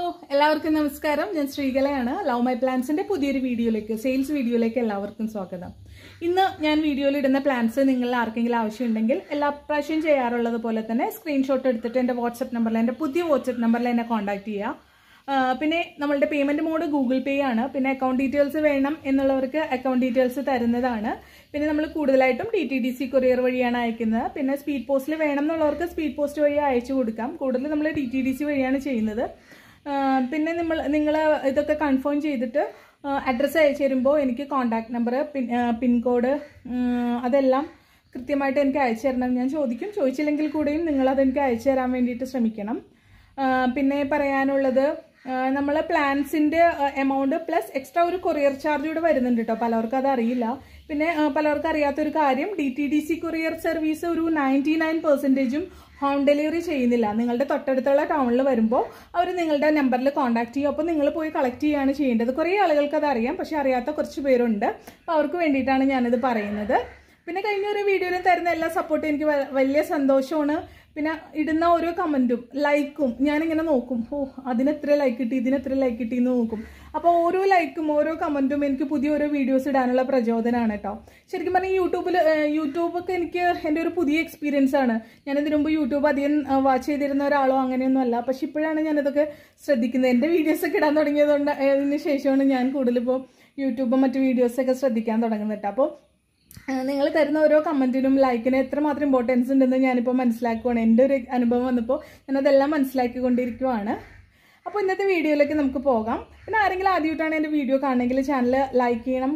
എല്ലാവർക്കും നമസ്കാരം ഞാൻ ശ്രീകലയാണ് ലവ് മൈ പ്ലാൻസിന്റെ പുതിയൊരു വീഡിയോയിലേക്ക് സെയിൽസ് വീഡിയോയിലേക്ക് എല്ലാവർക്കും സ്വാഗതം ഇന്ന് ഞാൻ വീഡിയോയിൽ ഇടുന്ന പ്ലാൻസ് നിങ്ങൾ ആർക്കെങ്കിലും ആവശ്യമുണ്ടെങ്കിൽ എല്ലാ പ്രാവശ്യം ചെയ്യാറുള്ളത് പോലെ തന്നെ സ്ക്രീൻഷോട്ട് എടുത്തിട്ട് എൻ്റെ വാട്സപ്പ് നമ്പറിൽ എൻ്റെ പുതിയ വാട്സപ്പ് നമ്പറിൽ എന്നെ കോൺടാക്ട് ചെയ്യുക ആ, പിന്നെ നമ്മളുടെ പേയ്മെന്റ് മോഡ് ഗൂഗിൾ പേ ആണ് പിന്നെ അക്കൗണ്ട് ഡീറ്റെയിൽസ് വേണം എന്നുള്ളവർക്ക് അക്കൗണ്ട് ഡീറ്റെയിൽസ് തരുന്നതാണ് പിന്നെ നമ്മൾ കൂടുതലായിട്ടും D T D C courier വഴിയാണ് അയക്കുന്നത് പിന്നെ സ്പീഡ് പോസ്റ്റിൽ വേണം എന്നുള്ളവർക്ക് സ്പീഡ് പോസ്റ്റ് വഴി അയച്ചു കൊടുക്കാം കൂടുതൽ നമ്മൾ ഡി ടി ഡി സി വഴിയാണ് ചെയ്യുന്നത് ആ, പിന്നെ നമ്മൾ നിങ്ങൾ ഇതൊക്കെ കൺഫേം ചെയ്തിട്ട് അഡ്രസ്സ് അയച്ചു തരുമ്പോൾ എനിക്ക് കോൺടാക്ട് നമ്പർ പിൻ പിൻകോഡ് അതെല്ലാം കൃത്യമായിട്ട് എനിക്ക് അയച്ചു തരണം ഞാൻ ചോദിക്കും ചോദിച്ചില്ലെങ്കിൽ കൂടെയും നിങ്ങളത് എനിക്ക് അയച്ചു തരാൻ വേണ്ടിയിട്ട് ശ്രമിക്കണം ആ, പിന്നെ പറയാനുള്ളത് നമ്മൾ പ്ലാൻസിൻ്റെ എമൗണ്ട് പ്ലസ് എക്സ്ട്രാ ഒരു കൊറിയർ ചാർജ് കൂടെ വരുന്നുണ്ട് കേട്ടോ പലർക്കും അത് അറിയില്ല പിന്നെ ആ, പലർക്കും അറിയാത്തൊരു കാര്യം D T D C courier service ഒരു നയൻറ്റി നയൻ പെർസെൻറ്റേജും ഹോം ഡെലിവറി ചെയ്യുന്നില്ല നിങ്ങളുടെ തൊട്ടടുത്തുള്ള ടൗണിൽ വരുമ്പോൾ അവർ നിങ്ങളുടെ നമ്പറിൽ കോൺടാക്ട് ചെയ്യും അപ്പോൾ നിങ്ങൾ പോയി കളക്ട് ചെയ്യുകയാണ് ചെയ്യേണ്ടത് കുറേ ആളുകൾക്ക് അത് അറിയാം പക്ഷെ അറിയാത്ത കുറച്ച് പേരുണ്ട് അപ്പോൾ അവർക്ക് വേണ്ടിയിട്ടാണ് ഞാനിത് പറയുന്നത് പിന്നെ കഴിഞ്ഞ ഒരു വീഡിയോയിൽ തരുന്ന എല്ലാ സപ്പോർട്ടും എനിക്ക് വ- വലിയ സന്തോഷമാണ് പിന്നെ ഇടുന്ന ഓരോ കമൻറ്റും ലൈക്കും ഞാനിങ്ങനെ നോക്കും ഓ അതിനെത്ര ലൈക്ക് കിട്ടി ഇതിനെത്ര ലൈക്ക് കിട്ടി എന്ന് നോക്കും അപ്പോൾ ഓരോ ലൈക്കും ഓരോ കമൻറ്റും എനിക്ക് പുതിയ ഓരോ വീഡിയോസ് ഇടാനുള്ള പ്രചോദനമാണ് കേട്ടോ ശരിക്കും പറഞ്ഞാൽ യൂട്യൂബിൽ യൂട്യൂബൊക്കെ എനിക്ക് എൻ്റെ ഒരു പുതിയ എക്സ്പീരിയൻസ് ആണ് ഞാൻ ഇതിനു മുമ്പ് യൂട്യൂബ് അധികം വാച്ച് ചെയ്തിരുന്ന ഒരാളോ അങ്ങനെയൊന്നും അല്ല പക്ഷെ ഇപ്പോഴാണ് ഞാനിതൊക്കെ ശ്രദ്ധിക്കുന്നത് എൻ്റെ വീഡിയോസൊക്കെ ഇടാൻ തുടങ്ങിയതുകൊണ്ട് അതിന് ശേഷമാണ് ഞാൻ കൂടുതലിപ്പോൾ യൂട്യൂബും മറ്റു വീഡിയോസൊക്കെ ശ്രദ്ധിക്കാൻ തുടങ്ങുന്നത് കേട്ടോ അപ്പോൾ നിങ്ങൾ തരുന്ന ഓരോ കമൻറ്റിനും ലൈക്കിന് എത്രമാത്രം ഇമ്പോർട്ടൻസ് ഉണ്ടെന്ന് ഞാനിപ്പോൾ മനസ്സിലാക്കുവാണ് എൻ്റെ ഒരു അനുഭവം വന്നപ്പോൾ ഞാനതെല്ലാം മനസ്സിലാക്കിക്കൊണ്ടിരിക്കുവാണ് അപ്പോൾ ഇന്നത്തെ വീഡിയോയിലേക്ക് നമുക്ക് പോകാം പിന്നെ ആരെങ്കിലും ആദ്യമായിട്ടാണ് എൻ്റെ വീഡിയോ കാണണമെങ്കിൽ ചാനൽ ലൈക്ക് ചെയ്യണം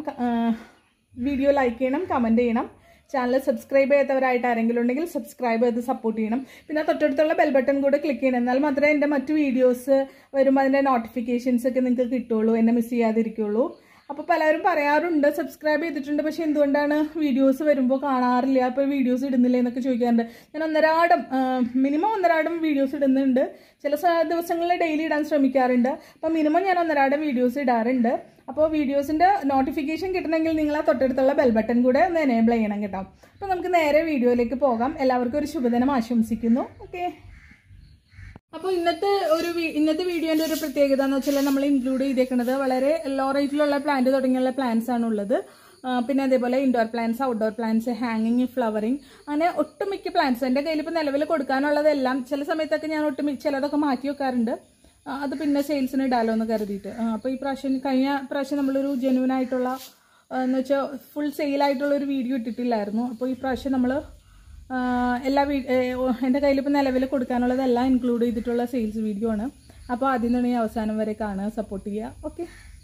വീഡിയോ ലൈക്ക് ചെയ്യണം കമൻറ്റ് ചെയ്യണം ചാനൽ സബ്സ്ക്രൈബ് ചെയ്യാത്തവരായിട്ട് ആരെങ്കിലും ഉണ്ടെങ്കിൽ സബ്സ്ക്രൈബ് ചെയ്ത് സപ്പോർട്ട് ചെയ്യണം പിന്നെ തൊട്ടടുത്തുള്ള ബെൽ ബട്ടൺ കൂടെ ക്ലിക്ക് ചെയ്യണം എന്നാൽ മാത്രമേ എൻ്റെ മറ്റു വീഡിയോസ് വരുമ്പോൾ അതിൻ്റെ നോട്ടിഫിക്കേഷൻസ് ഒക്കെ നിങ്ങൾക്ക് കിട്ടുള്ളൂ എന്നെ മിസ് ചെയ്യാതിരിക്കുള്ളൂ അപ്പോൾ പലരും പറയാറുണ്ട് സബ്സ്ക്രൈബ് ചെയ്തിട്ടുണ്ട് പക്ഷെ എന്തുകൊണ്ടാണ് വീഡിയോസ് വരുമ്പോൾ കാണാറില്ല അപ്പോൾ വീഡിയോസ് ഇടുന്നില്ല എന്നൊക്കെ ചോദിക്കാറുണ്ട് ഞാൻ ഒന്നരാടം മിനിമം ഒന്നരാടം വീഡിയോസ് ഇടുന്നുണ്ട് ചില സ- ദിവസങ്ങളിൽ ഡെയിലി ഇടാൻ ശ്രമിക്കാറുണ്ട് അപ്പോൾ മിനിമം ഞാൻ ഒന്നരാടം വീഡിയോസ് ഇടാറുണ്ട് അപ്പോൾ വീഡിയോസിൻ്റെ നോട്ടിഫിക്കേഷൻ കിട്ടണമെങ്കിൽ നിങ്ങൾ ആ തൊട്ടടുത്തുള്ള ബെൽ ബട്ടൺ കൂടെ ഒന്ന് എനേബിൾ ചെയ്യണം കേട്ടോ അപ്പോൾ നമുക്ക് നേരെ വീഡിയോയിലേക്ക് പോകാം എല്ലാവർക്കും ഒരു ശുഭദിനം ആശംസിക്കുന്നു ഓക്കെ അപ്പോൾ ഇന്നത്തെ ഒരു വി- ഇന്നത്തെ വീഡിയോന്റെ ഒരു പ്രത്യേകത എന്ന് വെച്ചാൽ നമ്മൾ ഇൻക്ലൂഡ് ചെയ്തേക്കുന്നത് വളരെ ലോ റേറ്റിലുള്ള പ്ലാന്റ് തുടങ്ങിയുള്ള പ്ലാന്റ്സ് ആണ് ഉള്ളത് ആ, പിന്നെ അതേപോലെ ഇൻഡോർ പ്ലാന്റ്സ് ഔട്ട്ഡോർ പ്ലാന്റ്സ് ഹാങ്ങിങ് ഫ്ലവറിങ് അങ്ങനെ ഒട്ടുമിക്ക പ്ലാന്റ്സ് എൻ്റെ കയ്യിൽ ഇപ്പോൾ നിലവിൽ കൊടുക്കാനുള്ളതെല്ലാം ചില സമയത്തൊക്കെ ഞാൻ ഒട്ടുമി ചിലതൊക്കെ മാറ്റി വെക്കാറുണ്ട് ആ, അത് പിന്നെ സെയിൽസിന് ഇടാലോ എന്ന് കരുതിയിട്ട് അപ്പോൾ ഈ പ്രാവശ്യം കഴിഞ്ഞ പ്രാവശ്യം നമ്മളൊരു ജെന്യൂൻ ആയിട്ടുള്ള ആ, എന്ന് വെച്ചാൽ ഫുൾ സെയിലായിട്ടുള്ള ഒരു വീഡിയോ ഇട്ടിട്ടില്ലായിരുന്നു അപ്പോൾ ഈ പ്രാവശ്യം നമ്മൾ എല്ലാ വീ ഏഹ് എൻ്റെ കയ്യിൽ ഇപ്പോൾ നിലവിൽ കൊടുക്കാനുള്ളതെല്ലാം ഇൻക്ലൂഡ് ചെയ്തിട്ടുള്ള സെയിൽസ് വീഡിയോ ആണ് അപ്പോൾ ആദ്യം തുടങ്ങി അവസാനം വരെ കാണുക സപ്പോർട്ട് ചെയ്യുക ഓക്കെ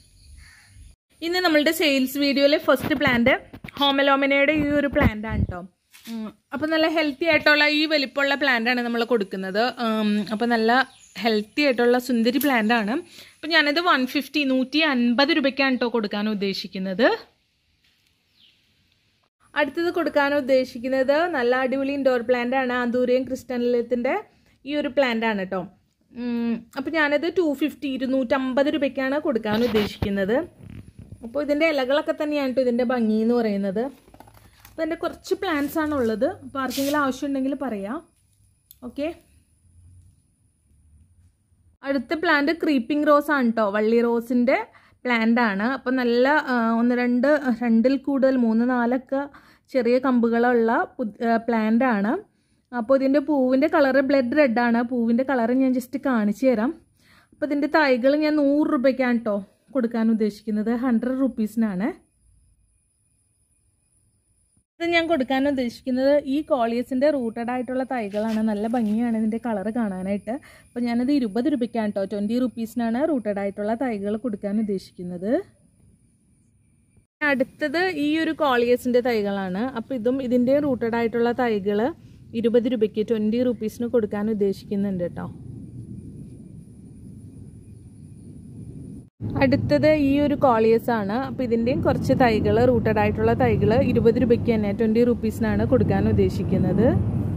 ഇന്ന് നമ്മളുടെ സെയിൽസ് വീഡിയോയിലെ ഫസ്റ്റ് പ്ലാന്റ് ഹോമലോമിനയുടെ ഈ ഒരു പ്ലാന്റ് ആണ് കേട്ടോ അപ്പോൾ നല്ല ഹെൽത്തി ആയിട്ടുള്ള ഈ വലിപ്പമുള്ള പ്ലാന്റ് ആണ് നമ്മൾ കൊടുക്കുന്നത് അപ്പോൾ നല്ല ഹെൽത്തി ആയിട്ടുള്ള സുന്ദരി പ്ലാന്റ് ആണ് അപ്പോൾ ഞാനിത് വൺ ഫിഫ്റ്റി നൂറ്റി അൻപത് രൂപയ്ക്കാണ് കേട്ടോ കൊടുക്കാൻ ഉദ്ദേശിക്കുന്നത് അടുത്തത് കൊടുക്കാൻ ഉദ്ദേശിക്കുന്നത് നല്ല അടിപൊളി ഇൻഡോർ പ്ലാന്റ് ആണ് ആന്തൂരിയം ക്രിസ്റ്റനലത്തിൻ്റെ ഈ ഒരു പ്ലാന്റ് ആണ് കേട്ടോ അപ്പോൾ ഞാനത് ടു ഫിഫ്റ്റി ഇരുന്നൂറ്റമ്പത് രൂപയ്ക്കാണ് കൊടുക്കാൻ ഉദ്ദേശിക്കുന്നത് അപ്പോൾ ഇതിൻ്റെ ഇലകളൊക്കെ തന്നെയാണ് കേട്ടോ ഇതിൻ്റെ ഭംഗി എന്ന് പറയുന്നത് അപ്പോൾ എൻ്റെ കുറച്ച് പ്ലാന്റ്സ് ആണ് ഉള്ളത് അപ്പോൾ ആർക്കെങ്കിലും ആവശ്യമുണ്ടെങ്കിൽ പറയാം ഓക്കെ അടുത്ത പ്ലാന്റ് ക്രീപ്പിംഗ് റോസ് ആണ് കേട്ടോ വള്ളി റോസിൻ്റെ പ്ലാന്റ് ആണ് അപ്പോൾ നല്ല ആ, ഒന്ന് രണ്ട് രണ്ടിൽ കൂടുതൽ മൂന്ന് നാലൊക്കെ ചെറിയ കമ്പുകളുള്ള പ്ലാന്റ് ആണ് അപ്പോൾ ഇതിൻ്റെ പൂവിൻ്റെ കളറ് ബ്ലഡ് റെഡ് ആണ് പൂവിൻ്റെ കളറ് ഞാൻ ജസ്റ്റ് കാണിച്ചു തരാം അപ്പോൾ ഇതിൻ്റെ തൈകൾ ഞാൻ നൂറ് രൂപയ്ക്കാണ് കേട്ടോ കൊടുക്കാൻ ഉദ്ദേശിക്കുന്നത് ഹൺഡ്രഡ് റുപ്പീസിനാണ് ഇത് ഞാൻ കൊടുക്കാൻ ഉദ്ദേശിക്കുന്നത് ഈ കോളിയസിൻ്റെ റൂട്ടഡ് ആയിട്ടുള്ള തൈകളാണ് നല്ല ഭംഗിയാണ് ഇതിൻ്റെ കളറ് കാണാനായിട്ട് അപ്പോൾ ഞാനത് ഇരുപത് രൂപയ്ക്കാണ് കേട്ടോ ട്വൻറ്റി റുപ്പീസിനാണ് റൂട്ടഡ് ആയിട്ടുള്ള തൈകൾ കൊടുക്കാൻ ഉദ്ദേശിക്കുന്നത് അടുത്തത് ഈ ഒരു കോളിയസിൻ്റെ തൈകളാണ് അപ്പോൾ ഇതും ഇതിൻ്റെ റൂട്ടഡ് ആയിട്ടുള്ള തൈകൾ ഇരുപത് രൂപയ്ക്ക് ട്വൻറ്റി റുപ്പീസിന് കൊടുക്കാൻ ഉദ്ദേശിക്കുന്നുണ്ട് കേട്ടോ അടുത്തത് ഈ ഒരു കോളിയസ് ആണ് അപ്പോൾ ഇതിൻ്റെയും കുറച്ച് തൈകൾ റൂട്ടഡ് ആയിട്ടുള്ള തൈകൾ ഇരുപത് രൂപയ്ക്ക് തന്നെ ട്വൻറ്റി റുപ്പീസിനാണ് കൊടുക്കാൻ ഉദ്ദേശിക്കുന്നത്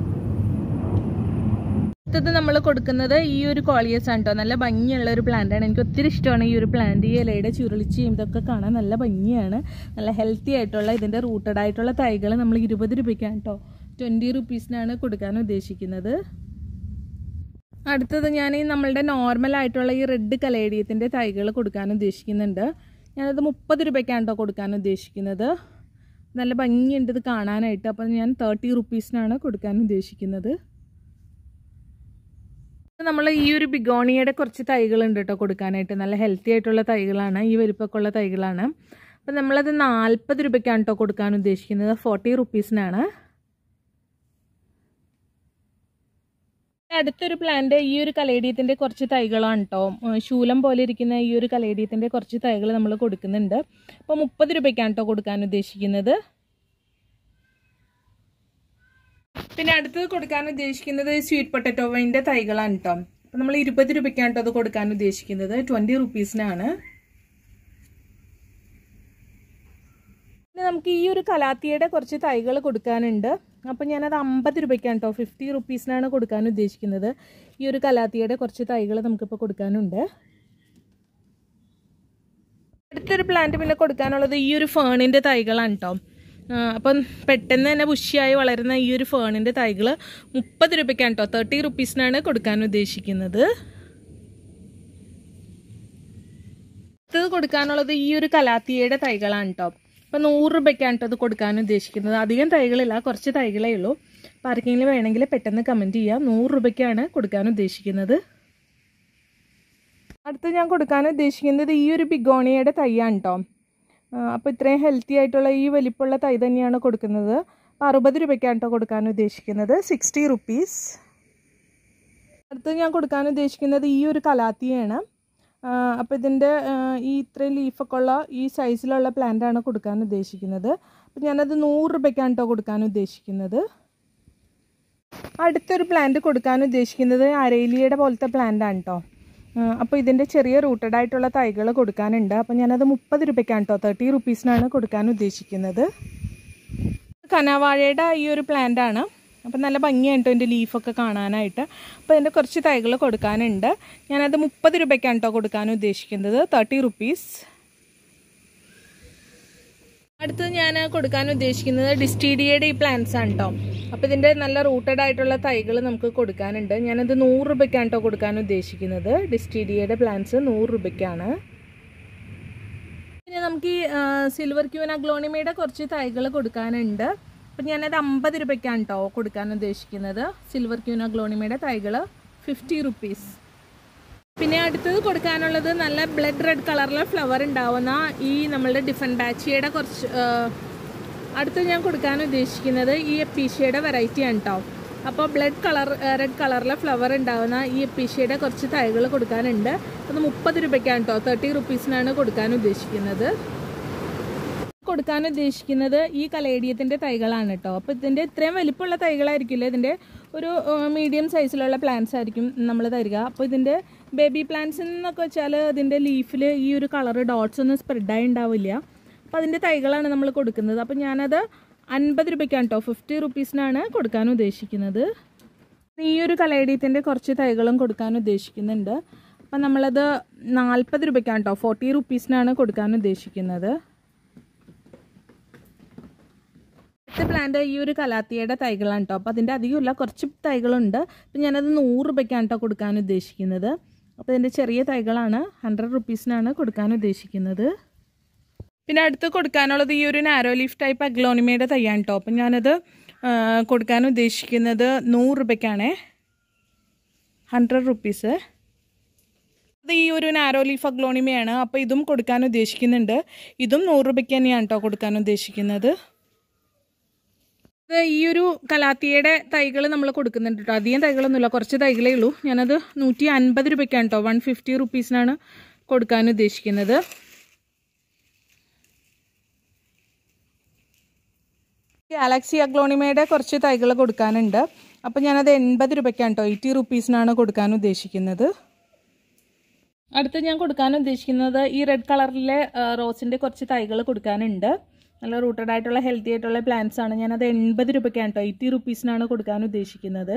അടുത്തത് നമ്മൾ കൊടുക്കുന്നത് ഈ ഒരു കോളിയസ് ആണ് കേട്ടോ നല്ല ഭംഗിയുള്ള ഒരു പ്ലാന്റ് ആണ് എനിക്ക് ഒത്തിരി ഇഷ്ടമാണ് ഈ ഒരു പ്ലാന്റ് ഈ ഇലയുടെ ചുരുളിച്ചയും ഇതൊക്കെ കാണാൻ നല്ല ഭംഗിയാണ് നല്ല ഹെൽത്തി ആയിട്ടുള്ള ഇതിൻ്റെ റൂട്ടഡ് ആയിട്ടുള്ള തൈകൾ നമ്മൾ ഇരുപത് രൂപയ്ക്കാണ് കേട്ടോ ട്വൻറ്റി റുപ്പീസിനാണ് കൊടുക്കാൻ ഉദ്ദേശിക്കുന്നത് അടുത്തത് ഞാൻ ഈ നമ്മളുടെ നോർമൽ ആയിട്ടുള്ള ഈ റെഡ് കലേഡിയത്തിൻ്റെ തൈകൾ കൊടുക്കാൻ ഉദ്ദേശിക്കുന്നുണ്ട് ഞാനത് മുപ്പത് രൂപയ്ക്കാണ് കേട്ടോ കൊടുക്കാൻ ഉദ്ദേശിക്കുന്നത് നല്ല ഭംഗിയുണ്ട് ഇത് കാണാനായിട്ട് അപ്പം ഞാൻ തേർട്ടി റുപ്പീസിനാണ് കൊടുക്കാൻ ഉദ്ദേശിക്കുന്നത് നമ്മൾ ഈ ഒരു ബിഗോണിയുടെ കുറച്ച് തൈകളുണ്ട് കേട്ടോ കൊടുക്കാനായിട്ട് നല്ല ഹെൽത്തി ആയിട്ടുള്ള തൈകളാണ് ഈ വലിപ്പമൊക്കെ ഉള്ള തൈകളാണ് അപ്പം നമ്മളത് നാൽപ്പത് രൂപയ്ക്കാണ് കേട്ടോ കൊടുക്കാൻ ഉദ്ദേശിക്കുന്നത് ഫോർട്ടി റുപ്പീസിനാണ് അടുത്തൊരു പ്ലാന്റ് ഈ ഒരു കലേഡിയത്തിൻ്റെ കുറച്ച് തൈകളാണ് കേട്ടോ ശൂലം പോലെ ഇരിക്കുന്ന ഈ ഒരു കലേഡിയത്തിൻ്റെ കുറച്ച് തൈകൾ നമ്മൾ കൊടുക്കുന്നുണ്ട് അപ്പോൾ മുപ്പത് രൂപയ്ക്കാണ് കേട്ടോ കൊടുക്കാൻ ഉദ്ദേശിക്കുന്നത് പിന്നെ അടുത്തത് കൊടുക്കാൻ ഉദ്ദേശിക്കുന്നത് സ്വീറ്റ് പൊട്ടറ്റോവിൻ്റെ തൈകളാണ് കേട്ടോ അപ്പോൾ നമ്മൾ ഇരുപത് രൂപയ്ക്കാണ് കേട്ടോ അത് കൊടുക്കാൻ ഉദ്ദേശിക്കുന്നത് ട്വൻറ്റി റുപ്പീസിനാണ് പിന്നെ നമുക്ക് ഈ ഒരു കലാത്തിയുടെ കുറച്ച് തൈകൾ കൊടുക്കാനുണ്ട് അപ്പം ഞാനത് അമ്പത് രൂപയ്ക്കാണ് കേട്ടോ ഫിഫ്റ്റി റുപ്പീസിനാണ് കൊടുക്കാൻ ഉദ്ദേശിക്കുന്നത് ഈ ഒരു കലാത്തിയുടെ കുറച്ച് തൈകൾ നമുക്കിപ്പോൾ കൊടുക്കാനുണ്ട് അടുത്തൊരു പ്ലാന്റ് പിന്നെ കൊടുക്കാനുള്ളത് ഈ ഒരു ഫേണിൻ്റെ തൈകളാണ് കേട്ടോ അപ്പം പെട്ടെന്ന് തന്നെ ബുഷിയായി വളരുന്ന ഈ ഒരു ഫേണിൻ്റെ തൈകൾ മുപ്പത് രൂപയ്ക്കാണ് കേട്ടോ തേർട്ടി റുപ്പീസിനാണ് കൊടുക്കാൻ ഉദ്ദേശിക്കുന്നത് അടുത്തത് കൊടുക്കാനുള്ളത് ഈ ഒരു കലാത്തിയുടെ തൈകളാണ് കേട്ടോ അപ്പം നൂറ് രൂപയ്ക്കാണ് കേട്ടോ അത് കൊടുക്കാൻ ഉദ്ദേശിക്കുന്നത് അധികം തൈകളില്ല കുറച്ച് തൈകളേ ഉള്ളൂ അപ്പോൾ ആർക്കെങ്കിലും വേണമെങ്കിൽ പെട്ടെന്ന് കമൻറ്റ് ചെയ്യാം നൂറ് രൂപയ്ക്കാണ് കൊടുക്കാൻ ഉദ്ദേശിക്കുന്നത് അടുത്ത് ഞാൻ കൊടുക്കാൻ ഉദ്ദേശിക്കുന്നത് ഈ ഒരു ബിഗോണിയയുടെ തൈയാണ് കേട്ടോ അപ്പോൾ ഇത്രയും ഹെൽത്തി ആയിട്ടുള്ള ഈ വലിപ്പമുള്ള തൈ തന്നെയാണ് കൊടുക്കുന്നത് അപ്പോൾ അറുപത് രൂപയ്ക്കാണ് കേട്ടോ കൊടുക്കാൻ ഉദ്ദേശിക്കുന്നത് സിക്സ്റ്റി റുപ്പീസ് അടുത്ത് ഞാൻ കൊടുക്കാൻ ഉദ്ദേശിക്കുന്നത് ഈ ഒരു കലാത്തിയാണ് അപ്പോൾ ഇതിൻ്റെ ഈ ഇത്രയും ലീഫൊക്കെ ഉള്ള ഈ സൈസിലുള്ള പ്ലാന്റാണ് കൊടുക്കാൻ ഉദ്ദേശിക്കുന്നത് അപ്പോൾ ഞാനത് നൂറ് രൂപയ്ക്കാണ് കേട്ടോ കൊടുക്കാൻ ഉദ്ദേശിക്കുന്നത് അടുത്തൊരു പ്ലാന്റ് കൊടുക്കാൻ ഉദ്ദേശിക്കുന്നത് അരേലിയുടെ പോലത്തെ പ്ലാന്റാണ് കേട്ടോ അപ്പോൾ ഇതിൻ്റെ ചെറിയ റൂട്ടഡ് ആയിട്ടുള്ള തൈകൾ കൊടുക്കാനുണ്ട് അപ്പോൾ ഞാനത് മുപ്പത് രൂപയ്ക്കാണ് കേട്ടോ തേർട്ടി റുപ്പീസിനാണ് കൊടുക്കാൻ ഉദ്ദേശിക്കുന്നത് കനവാഴയുടെ ഈ ഒരു പ്ലാന്റ് ആണ് അപ്പം നല്ല ഭംഗിയാണ് കേട്ടോ എൻ്റെ ലീഫൊക്കെ കാണാനായിട്ട് അപ്പോൾ അതിൻ്റെ കുറച്ച് തൈകൾ കൊടുക്കാനുണ്ട് ഞാനത് മുപ്പത് രൂപയ്ക്കാണ് കേട്ടോ കൊടുക്കാൻ ഉദ്ദേശിക്കുന്നത് തേർട്ടി റുപ്പീസ് അടുത്തത് ഞാൻ കൊടുക്കാൻ ഉദ്ദേശിക്കുന്നത് ഡിസ്റ്റീഡിയയുടെ ഈ പ്ലാന്റ്സ് ആണ് കേട്ടോ അപ്പോൾ ഇതിൻ്റെ നല്ല റൂട്ടഡ് ആയിട്ടുള്ള തൈകൾ നമുക്ക് കൊടുക്കാനുണ്ട് ഞാനത് നൂറ് രൂപയ്ക്കാണ് കേട്ടോ കൊടുക്കാൻ ഉദ്ദേശിക്കുന്നത് ഡിസ്റ്റീഡിയയുടെ പ്ലാന്റ്സ് നൂറ് രൂപയ്ക്കാണ് പിന്നെ നമുക്ക് ഈ സിൽവർ ക്യൂന ഗ്ലോണിമയുടെ കുറച്ച് തൈകൾ കൊടുക്കാനുണ്ട് അപ്പം ഞാനത് അമ്പത് രൂപയ്ക്കാണ് കേട്ടോ കൊടുക്കാൻ ഉദ്ദേശിക്കുന്നത് സിൽവർ ക്യൂന ഗ്ലോണിമയുടെ തൈകൾ ഫിഫ്റ്റി റുപ്പീസ് പിന്നെ അടുത്തത് കൊടുക്കാനുള്ളത് നല്ല ബ്ലഡ് റെഡ് കളറിലെ ഫ്ലവർ ഉണ്ടാവുന്ന ഈ നമ്മളുടെ ഡിഫൻ ബാച്ചിയുടെ കുറച്ച് അടുത്ത് ഞാൻ കൊടുക്കാൻ ഉദ്ദേശിക്കുന്നത് ഈ എപ്പീഷ്യയുടെ വെറൈറ്റി ആണ് കേട്ടോ അപ്പോൾ ബ്ലഡ് കളർ റെഡ് കളറിലെ ഫ്ലവർ ഉണ്ടാവുന്ന ഈ എപ്പീഷ്യയുടെ കുറച്ച് തൈകൾ കൊടുക്കാനുണ്ട് അത് മുപ്പത് രൂപയ്ക്കാണ് കേട്ടോ തേർട്ടി റുപ്പീസിനാണ് കൊടുക്കാൻ ഉദ്ദേശിക്കുന്നത് കൊടുക്കാൻ ഉദ്ദേശിക്കുന്നത് ഈ കലേഡിയത്തിൻ്റെ തൈകളാണ് കേട്ടോ അപ്പോൾ ഇതിൻ്റെ ഇത്രയും വലിപ്പമുള്ള തൈകളായിരിക്കില്ല ഇതിൻ്റെ ഒരു മീഡിയം സൈസിലുള്ള പ്ലാന്റ്സ് ആയിരിക്കും നമ്മൾ തരിക അപ്പോൾ ഇതിൻ്റെ ബേബി പ്ലാന്റ്സ് എന്നൊക്കെ വെച്ചാൽ ഇതിൻ്റെ ലീഫിൽ ഈ ഒരു കളർ ഡോട്ട്സ് ഒന്നും സ്പ്രെഡായി ഉണ്ടാവില്ല അപ്പോൾ അതിൻ്റെ തൈകളാണ് നമ്മൾ കൊടുക്കുന്നത് അപ്പോൾ ഞാനത് അൻപത് രൂപയ്ക്കാണ് കേട്ടോ ഫിഫ്റ്റി റുപ്പീസിനാണ് കൊടുക്കാൻ ഉദ്ദേശിക്കുന്നത് ഈ ഒരു കലേഡിയത്തിൻ്റെ കുറച്ച് തൈകളും കൊടുക്കാൻ ഉദ്ദേശിക്കുന്നുണ്ട് അപ്പം നമ്മളത് നാൽപ്പത് രൂപയ്ക്കാണ് കേട്ടോ ഫോർട്ടി റുപ്പീസിനാണ് കൊടുക്കാൻ ഉദ്ദേശിക്കുന്നത് അടുത്ത പ്ലാന്റ് ഈ ഒരു കലാത്തിയുടെ തൈകളാണ് കേട്ടോ അപ്പോൾ അതിൻ്റെ അധികമില്ല കുറച്ച് തൈകളുണ്ട് അപ്പം ഞാനത് നൂറ് രൂപയ്ക്കാണ് കേട്ടോ കൊടുക്കാൻ ഉദ്ദേശിക്കുന്നത് അപ്പോൾ ഇതിൻ്റെ ചെറിയ തൈകളാണ് ഹൺഡ്രഡ് റുപ്പീസിനാണ് കൊടുക്കാൻ ഉദ്ദേശിക്കുന്നത് പിന്നെ അടുത്ത് കൊടുക്കാനുള്ളത് ഈ ഒരു നാരോ ലീഫ് ടൈപ്പ് അഗ്ലോണിമയുടെ തൈയാണ് കേട്ടോ അപ്പം ഞാനത് കൊടുക്കാൻ ഉദ്ദേശിക്കുന്നത് നൂറ് രൂപയ്ക്കാണേ ഹൺഡ്രഡ് റുപ്പീസ് അത് ഈ ഒരു നാരോ ലീഫ് അഗ്ലോണിമയാണ് അപ്പോൾ ഇതും കൊടുക്കാൻ ഉദ്ദേശിക്കുന്നുണ്ട് ഇതും നൂറ് രൂപയ്ക്ക് തന്നെയാണ് കേട്ടോ കൊടുക്കാൻ ഉദ്ദേശിക്കുന്നത് ഇത് ഈ ഒരു കലാത്തിയുടെ തൈകൾ നമ്മൾ കൊടുക്കുന്നുണ്ട് കേട്ടോ അധികം തൈകളൊന്നുമില്ല കുറച്ച് തൈകളേ ഉള്ളൂ ഞാനത് നൂറ്റി അൻപത് രൂപയ്ക്കാണ് കേട്ടോ വൺ ഫിഫ്റ്റി റുപ്പീസിനാണ് കൊടുക്കാൻ ഉദ്ദേശിക്കുന്നത് ഗാലക്സി അഗ്ലോണിമയുടെ കുറച്ച് തൈകൾ കൊടുക്കാനുണ്ട് അപ്പോൾ ഞാനത് എൺപത് രൂപയ്ക്കാണ് കേട്ടോ എയ്റ്റി റുപ്പീസിനാണ് കൊടുക്കാൻ ഉദ്ദേശിക്കുന്നത് അടുത്ത് ഞാൻ കൊടുക്കാൻ ഉദ്ദേശിക്കുന്നത് ഈ റെഡ് കളറിലെ റോസിൻ്റെ കുറച്ച് തൈകൾ കൊടുക്കാനുണ്ട് നല്ല റൂട്ടഡ് ആയിട്ടുള്ള ഹെൽത്തി ആയിട്ടുള്ള പ്ലാന്റ്സ് ആണ് ഞാനത് എൺപത് രൂപയ്ക്കാണ് കേട്ടോ എയ്റ്റി റുപ്പീസിനാണ് കൊടുക്കാൻ ഉദ്ദേശിക്കുന്നത്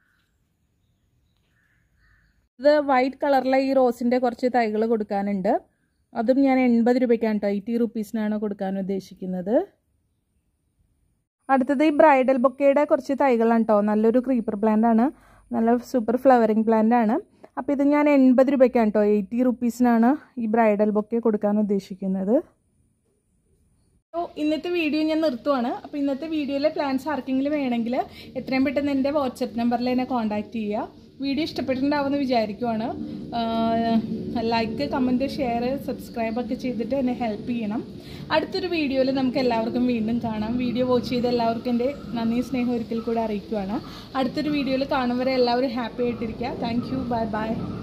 ഇത് വൈറ്റ് കളറിലെ ഈ റോസിൻ്റെ കുറച്ച് തൈകൾ കൊടുക്കാനുണ്ട് അതും ഞാൻ എൺപത് രൂപയ്ക്കാണ് കേട്ടോ എയ്റ്റി റുപ്പീസിനാണ് കൊടുക്കാൻ ഉദ്ദേശിക്കുന്നത് അടുത്തത് ഈ ബ്രൈഡൽ ബൊക്കയുടെ കുറച്ച് തൈകളാണ് കേട്ടോ നല്ലൊരു ക്രീപ്പർ പ്ലാന്റ് ആണ് നല്ല സൂപ്പർ ഫ്ലവറിങ് പ്ലാന്റ് ആണ് അപ്പോൾ ഇത് ഞാൻ എൺപത് രൂപയ്ക്കാണ് കേട്ടോ എയ്റ്റി റുപ്പീസിനാണ് ഈ ബ്രൈഡൽ ബൊക്കെ കൊടുക്കാൻ ഉദ്ദേശിക്കുന്നത് അപ്പോൾ ഇന്നത്തെ വീഡിയോ ഞാൻ നിർത്തുവാണ് അപ്പോൾ ഇന്നത്തെ വീഡിയോയിലെ പ്ലാൻസ് ആർക്കെങ്കിലും വേണമെങ്കിൽ എത്രയും പെട്ടെന്ന് എൻ്റെ വാട്സപ്പ് നമ്പറിൽ എന്നെ കോൺടാക്റ്റ് ചെയ്യുക വീഡിയോ ഇഷ്ടപ്പെട്ടിട്ടുണ്ടാവുമെന്ന് വിചാരിക്കുവാണ് ലൈക്ക് കമൻറ്റ് ഷെയർ സബ്സ്ക്രൈബ് ഒക്കെ ചെയ്തിട്ട് എന്നെ ഹെൽപ്പ് ചെയ്യണം അടുത്തൊരു വീഡിയോയിൽ നമുക്ക് എല്ലാവർക്കും വീണ്ടും കാണാം വീഡിയോ വാച്ച് ചെയ്ത എല്ലാവർക്കും എൻ്റെ നന്ദി സ്നേഹം ഒരിക്കൽ കൂടെ അറിയിക്കുവാണ് അടുത്തൊരു വീഡിയോയിൽ കാണും വരെ എല്ലാവരും ഹാപ്പി ആയിട്ടിരിക്കുക താങ്ക് യു ബൈ ബൈ